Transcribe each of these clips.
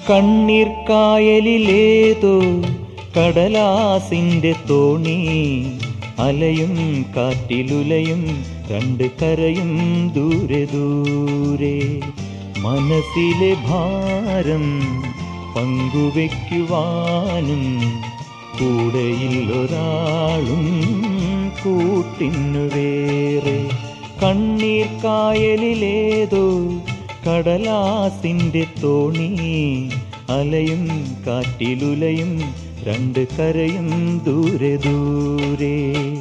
കണ്ണീർ കായലിലേതോ കടലാസിന്റെ തോണി അലയും കാറ്റിലുലയും രണ്ട് കരയും ദൂരെ ദൂരെ മനസ്സിലെ ഭാരം പങ്കുവെക്കുവാനും കൂടെയില്ലൊരാളും കൂട്ടിനു വേറെ കണ്ണീർ കായലിലേതോ കടലാസിന്റെ തോണി അലയും കാറ്റിലുലയും രണ്ട് കരയും ദൂരെ ദൂരെ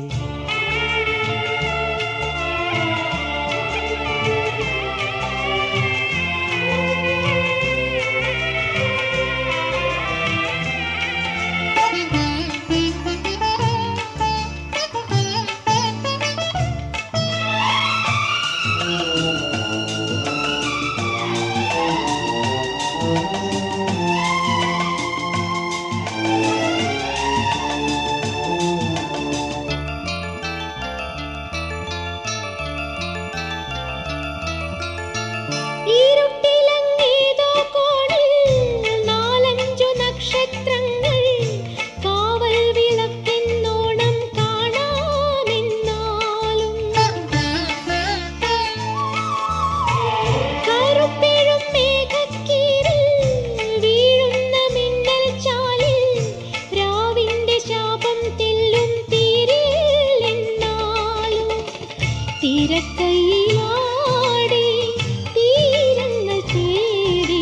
ഇരുട്ടിലങ്ങേതോ കോണിൽ നാലഞ്ചു നക്ഷത്രങ്ങൾ കാവൽ വിളക്കെന്നോണം കാണാമെന്നാലും കറുപ്പിഴും മേഘക്കീറിൽ വീഴുന്ന മിന്നൽ ചാലിൽ രാവിന്റെ ശാപം തെല്ലും തീരില്ലെന്നാലും തിരക്കൈയാടി തീരങ്ങൾ തേടി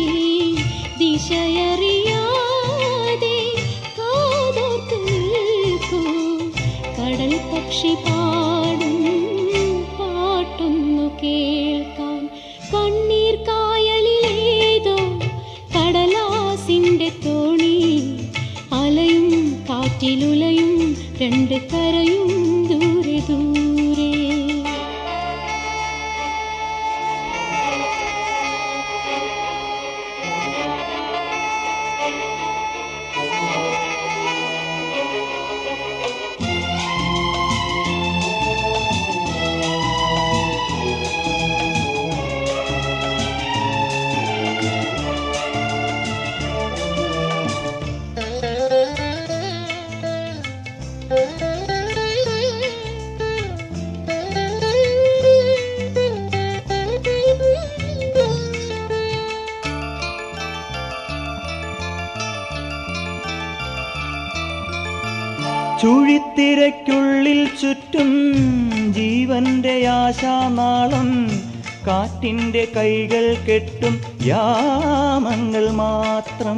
ദിശയറിയാതെ കാതോർത്തു നിൽക്കൂ കടൽ പക്ഷി പാടും പാട്ടൊന്നു കേൾക്കാൻ കണ്ണീർ കായലിലേതോ കടലാസിന്റെ തോണി അലയും കാറ്റിലുലയും രണ്ട് കരയും ദൂരെ ദൂരെ ചുഴിത്തിരയ്ക്കുള്ളിൽ ചുറ്റും ജീവന്റെ ആശാനാളം കാറ്റിന്റെ കൈകൾ കെട്ടും യാമങ്ങൾ മാത്രം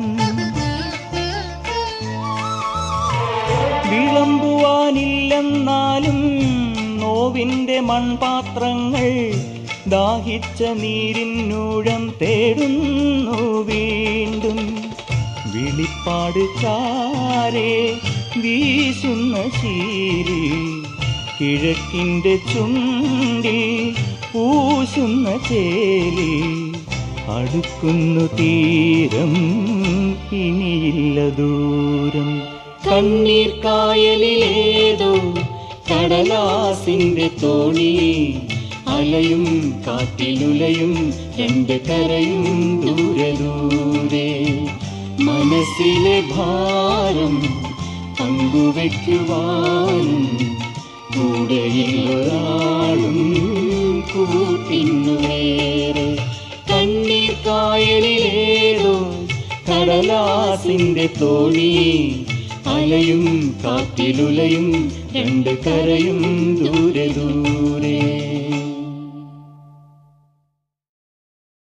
വിളമ്പുവാനില്ലെന്നാലും നോവിന്റെ മൺപാത്രങ്ങൾ ദാഹിച്ച നീരിന്നൂഴം തേടുന്നു വീണ്ടും വിളിപ്പാട് ചാരെ വീശുന്ന ശീലി കിഴക്കിന്റെ ചുണ്ടിൽ പൂശുന്ന ചേലി അടുക്കുന്നു തീരം ഇനിയില്ല ദൂരം കണ്ണീർ കായലിലേതോ കടലാസിന്റെ തോണി അലയും കാറ്റിലുലയും രണ്ട് കരയും ദൂരെ ദൂരെ മനസ്സിലെ ഭാരം പങ്കുവെക്കുവാനും കൂടെയില്ലൊരാളും കൂട്ടിനു വേറെ കണ്ണീർ കായലിലേതോ കടലാസിന്റെ തോണി അലയും കാറ്റിലുലയും രണ്ട് കരയും ദൂരെ ദൂരെ